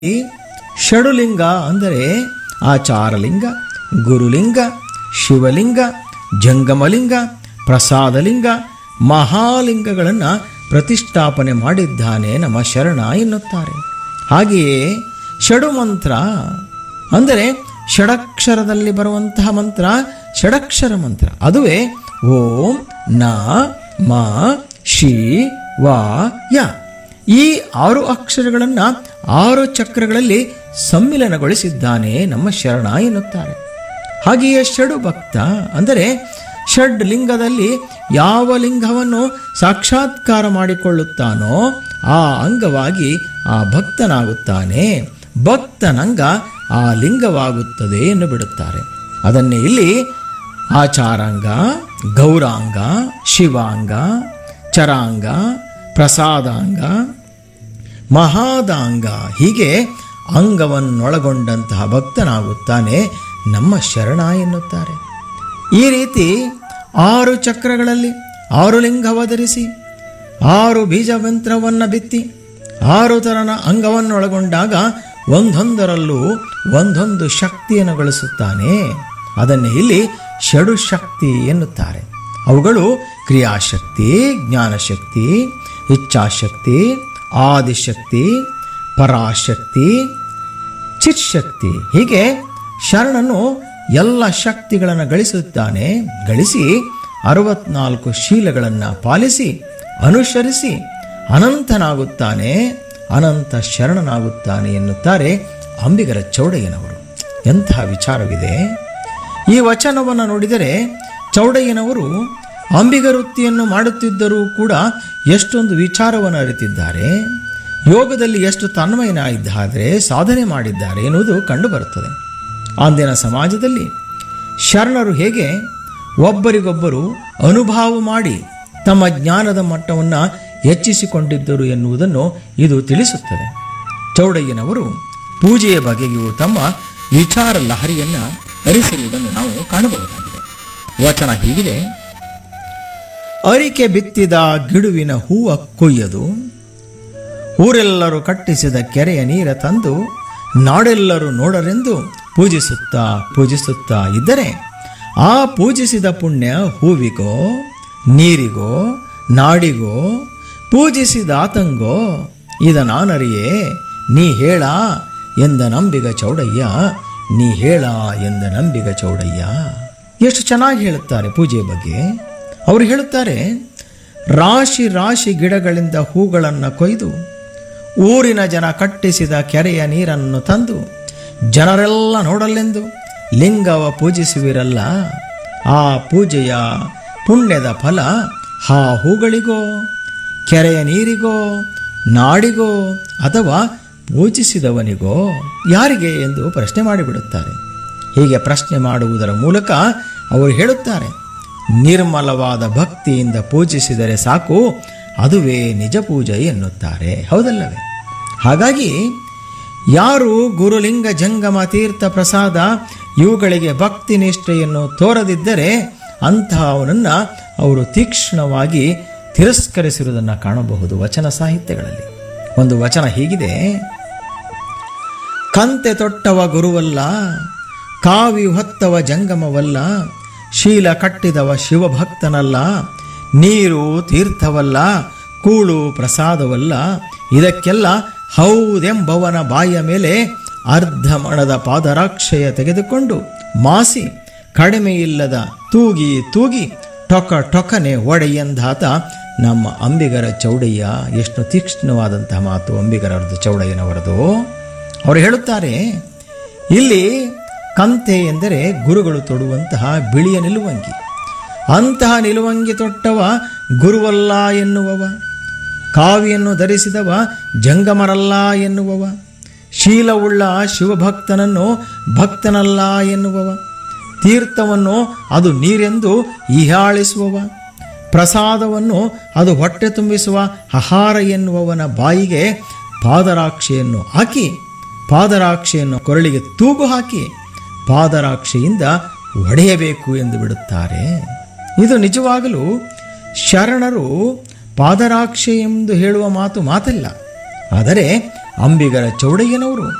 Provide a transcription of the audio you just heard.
ಈ ಷಡುಲಿಂಗ ಅಂದರೆ ಆಚಾರಲಿಂಗ ಗುರುಲಿಂಗ ಶಿವಲಿಂಗ ಜಂಗಮಲಿಂಗ ಪ್ರಸಾದಲಿಂಗ ಮಹಾಲಿಂಗಗಳನ್ನು ಪ್ರತಿಷ್ಠಾಪನೆ ಮಾಡಿದ್ದಾನೆ ನಮ್ಮ ಶರಣ ಎನ್ನುತ್ತಾರೆ ಹಾಗೆಯೇ ಷಡು ಮಂತ್ರ ಅಂದರೆ ಷಡಕ್ಷರದಲ್ಲಿ ಬರುವಂತಹ ಮಂತ್ರ ಷಡಕ್ಷರ ಮಂತ್ರ ಅದುವೇ ಓಂ ನ ಮ ಶಿ ವ ಯ ಈ ಆರು ಅಕ್ಷರಗಳನ್ನು ಆರು ಚಕ್ರಗಳಲ್ಲಿ ಸಮ್ಮಿಲನಗೊಳಿಸಿದ್ದಾನೆ ನಮ್ಮ ಶರಣ ಎನ್ನುತ್ತಾರೆ ಹಾಗೆಯೇ ಷಡು ಭಕ್ತ ಅಂದರೆ ಷಡ್ ಲಿಂಗದಲ್ಲಿ ಯಾವ ಲಿಂಗವನ್ನು ಸಾಕ್ಷಾತ್ಕಾರ ಮಾಡಿಕೊಳ್ಳುತ್ತಾನೋ ಆ ಅಂಗವಾಗಿ ಆ ಭಕ್ತನಾಗುತ್ತಾನೆ ಭಕ್ತನಂಗ ಆ ಲಿಂಗವಾಗುತ್ತದೆ ಎಂದು ಬಿಡುತ್ತಾರೆ ಅದನ್ನೇ ಇಲ್ಲಿ ಆಚಾರಾಂಗ ಗೌರಾಂಗ ಶಿವಾಂಗ ಚರಾಂಗ ಪ್ರಸಾದಾಂಗ ಮಹಾದಾಂಗ ಹೀಗೆ ಅಂಗವನ್ನೊಳಗೊಂಡಂತಹ ಭಕ್ತನಾಗುತ್ತಾನೆ ನಮ್ಮ ಶರಣ ಎನ್ನುತ್ತಾರೆ ಈ ರೀತಿ ಆರು ಚಕ್ರಗಳಲ್ಲಿ ಆರು ಲಿಂಗವಧರಿಸಿ ಆರು ಬೀಜಮಂತ್ರವನ್ನು ಬಿತ್ತಿ ಆರು ತರನ ಅಂಗವನ್ನೊಳಗೊಂಡಾಗ ಒಂದೊಂದರಲ್ಲೂ ಒಂದೊಂದು ಶಕ್ತಿಯನ್ನು ಗಳಿಸುತ್ತಾನೆ ಅದನ್ನೇ ಇಲ್ಲಿ ಷಡು ಶಕ್ತಿ ಎನ್ನುತ್ತಾರೆ ಅವುಗಳು ಕ್ರಿಯಾಶಕ್ತಿ ಜ್ಞಾನಶಕ್ತಿ ಇಚ್ಛಾಶಕ್ತಿ ಆದಿಶಕ್ತಿ ಪರಾಶಕ್ತಿ ಚಿತ್ಶಕ್ತಿ ಹೀಗೆ ಶರಣನು ಎಲ್ಲ ಶಕ್ತಿಗಳನ್ನು ಗಳಿಸುತ್ತಾನೆ ಗಳಿಸಿ ಅರವತ್ನಾಲ್ಕು ಶೀಲಗಳನ್ನು ಪಾಲಿಸಿ ಅನುಸರಿಸಿ ಅನಂತನಾಗುತ್ತಾನೆ ಅನಂತ ಶರಣನಾಗುತ್ತಾನೆ ಎನ್ನುತ್ತಾರೆ ಅಂಬಿಗರ ಚೌಡಯ್ಯನವರು ಎಂತಹ ವಿಚಾರವಿದೆ ಈ ವಚನವನ್ನು ನೋಡಿದರೆ ಚೌಡಯ್ಯನವರು ಅಂಬಿಗ ವೃತ್ತಿಯನ್ನು ಮಾಡುತ್ತಿದ್ದರೂ ಕೂಡ ಎಷ್ಟೊಂದು ವಿಚಾರವನ್ನು ಅರಿತಿದ್ದಾರೆ ಯೋಗದಲ್ಲಿ ಎಷ್ಟು ತನ್ಮಯನಾಗಿದ್ದಾರೆ ಸಾಧನೆ ಮಾಡಿದ್ದಾರೆ ಎನ್ನುವುದು ಕಂಡುಬರುತ್ತದೆ ಅಂದಿನ ಸಮಾಜದಲ್ಲಿ ಶರಣರು ಹೇಗೆ ಒಬ್ಬರಿಗೊಬ್ಬರು ಅನುಭವ ಮಾಡಿ ತಮ್ಮ ಜ್ಞಾನದ ಮಟ್ಟವನ್ನು ಹೆಚ್ಚಿಸಿಕೊಂಡಿದ್ದರು ಎನ್ನುವುದನ್ನು ಇದು ತಿಳಿಸುತ್ತದೆ ಚೌಡಯ್ಯನವರು ಪೂಜೆಯ ಬಗೆಗೂ ತಮ್ಮ ವಿಚಾರ ಲಹರಿಯನ್ನು ಹರಿಸಿರುವುದನ್ನು ನಾವು ಕಾಣಬಹುದಾಗಿದೆ ವಚನ ಹೀಗಿದೆ ಅರಿಕೆ ಬಿತ್ತಿದ ಗಿಡುವಿನ ಹೂವ ಕೊಯ್ಯದು ಊರೆಲ್ಲರೂ ಕಟ್ಟಿಸಿದ ಕೆರೆಯ ನೀರ ತಂದು ನಾಡೆಲ್ಲರೂ ನೋಡರೆಂದು ಪೂಜಿಸುತ್ತಾ ಪೂಜಿಸುತ್ತಾ ಇದ್ದರೆ ಆ ಪೂಜಿಸಿದ ಪುಣ್ಯ ಹೂವಿಗೋ ನೀರಿಗೋ ನಾಡಿಗೋ ಪೂಜಿಸಿದಾತಂಗೋ ಇದ ನಾನರಿಯೇ ನೀ ಹೇಳ ಎಂದ ನಂಬಿಗ ಚೌಡಯ್ಯ ನೀ ಹೇಳ ಎಂದ ನಂಬಿಗ ಚೌಡಯ್ಯ ಎಷ್ಟು ಚೆನ್ನಾಗಿ ಹೇಳುತ್ತಾರೆ ಪೂಜೆಯ ಬಗ್ಗೆ ಅವರು ಹೇಳುತ್ತಾರೆ ರಾಶಿ ರಾಶಿ ಗಿಡಗಳಿಂದ ಹೂಗಳನ್ನು ಕೊಯ್ದು ಊರಿನ ಜನ ಕಟ್ಟಿಸಿದ ಕೆರೆಯ ನೀರನ್ನು ತಂದು ಜನರೆಲ್ಲ ನೋಡಲೆಂದು ಲಿಂಗವ ಪೂಜಿಸುವಿರಲ್ಲ ಆ ಪೂಜೆಯ ಪುಣ್ಯದ ಫಲ ಆ ಹೂಗಳಿಗೋ ಕೆರೆಯ ನೀರಿಗೋ ನಾಡಿಗೋ ಅಥವಾ ಪೂಜಿಸಿದವನಿಗೋ ಯಾರಿಗೆ ಎಂದು ಪ್ರಶ್ನೆ ಮಾಡಿಬಿಡುತ್ತಾರೆ ಹೀಗೆ ಪ್ರಶ್ನೆ ಮಾಡುವುದರ ಮೂಲಕ ಅವರು ಹೇಳುತ್ತಾರೆ ನಿರ್ಮಲವಾದ ಭಕ್ತಿಯಿಂದ ಪೂಜಿಸಿದರೆ ಸಾಕು ಅದುವೇ ನಿಜ ಪೂಜೆ ಎನ್ನುತ್ತಾರೆ ಹೌದಲ್ಲವೇ ಹಾಗಾಗಿ ಯಾರು ಗುರುಲಿಂಗ ಜಂಗಮ ತೀರ್ಥ ಪ್ರಸಾದ ಇವುಗಳಿಗೆ ಭಕ್ತಿ ನಿಷ್ಠೆಯನ್ನು ತೋರದಿದ್ದರೆ ಅಂತಹವನನ್ನು ಅವರು ತೀಕ್ಷ್ಣವಾಗಿ ತಿರಸ್ಕರಿಸಿರುವುದನ್ನು ಕಾಣಬಹುದು ವಚನ ಸಾಹಿತ್ಯಗಳಲ್ಲಿ ಒಂದು ವಚನ ಹೀಗಿದೆ ಕಂತೆ ತೊಟ್ಟವ ಗುರುವಲ್ಲ ಕಾವಿ ಹೊತ್ತವ ಜಂಗಮವಲ್ಲ ಶೀಲ ಕಟ್ಟಿದವ ಶಿವಭಕ್ತನಲ್ಲ ನೀರು ತೀರ್ಥವಲ್ಲ ಕೂಳು ಪ್ರಸಾದವಲ್ಲ ಇದಕ್ಕೆಲ್ಲ ಹೌದೆಂಬವನ ಬಾಯಿಯ ಮೇಲೆ ಅರ್ಧ ಮಣದ ಪಾದರಾಕ್ಷಯ ತೆಗೆದುಕೊಂಡು ಮಾಸಿ ಕಡಿಮೆಯಿಲ್ಲದ ತೂಗಿ ತೂಗಿ ಟೊಕ ಟೊಕನೆ ಒಡೆಯಂದಾತ ನಮ್ಮ ಅಂಬಿಗರ ಚೌಡಯ್ಯ ಎಷ್ಟು ತೀಕ್ಷ್ಣವಾದಂತಹ ಮಾತು ಅಂಬಿಗರದ್ದು ಚೌಡಯ್ಯನವರದು ಅವರು ಹೇಳುತ್ತಾರೆ ಇಲ್ಲಿ ಕಂತೆ ಎಂದರೆ ಗುರುಗಳು ತೊಡುವಂತಹ ಬಿಳಿಯ ನಿಲುವಂಗಿ ಅಂತಹ ನಿಲುವಂಗಿ ತೊಟ್ಟವ ಗುರುವಲ್ಲ ಎನ್ನುವವ ಕಾವಿಯನ್ನು ಧರಿಸಿದವ ಜಂಗಮರಲ್ಲ ಎನ್ನುವವ ಶೀಲವುಳ್ಳ ಶಿವಭಕ್ತನನ್ನು ಭಕ್ತನಲ್ಲ ಎನ್ನುವವ ತೀರ್ಥವನ್ನು ಅದು ನೀರೆಂದು ಇಹಾಳಿಸುವವ ಪ್ರಸಾದವನ್ನು ಅದು ಹೊಟ್ಟೆ ತುಂಬಿಸುವ ಆಹಾರ ಎನ್ನುವವನ ಬಾಯಿಗೆ ಪಾದರಾಕ್ಷೆಯನ್ನು ಹಾಕಿ ಪಾದರಾಕ್ಷೆಯನ್ನು ಕೊರಳಿಗೆ ತೂಗು ಹಾಕಿ ಪಾದರಾಕ್ಷೆಯಿಂದ ಒಡೆಯಬೇಕು ಎಂದು ಬಿಡುತ್ತಾರೆ ಇದು ನಿಜವಾಗಲೂ ಶರಣರು ಪಾದರಾಕ್ಷೆ ಎಂದು ಹೇಳುವ ಮಾತು ಮಾತಲ್ಲ ಆದರೆ ಅಂಬಿಗರ ಚೌಡಯ್ಯನವರು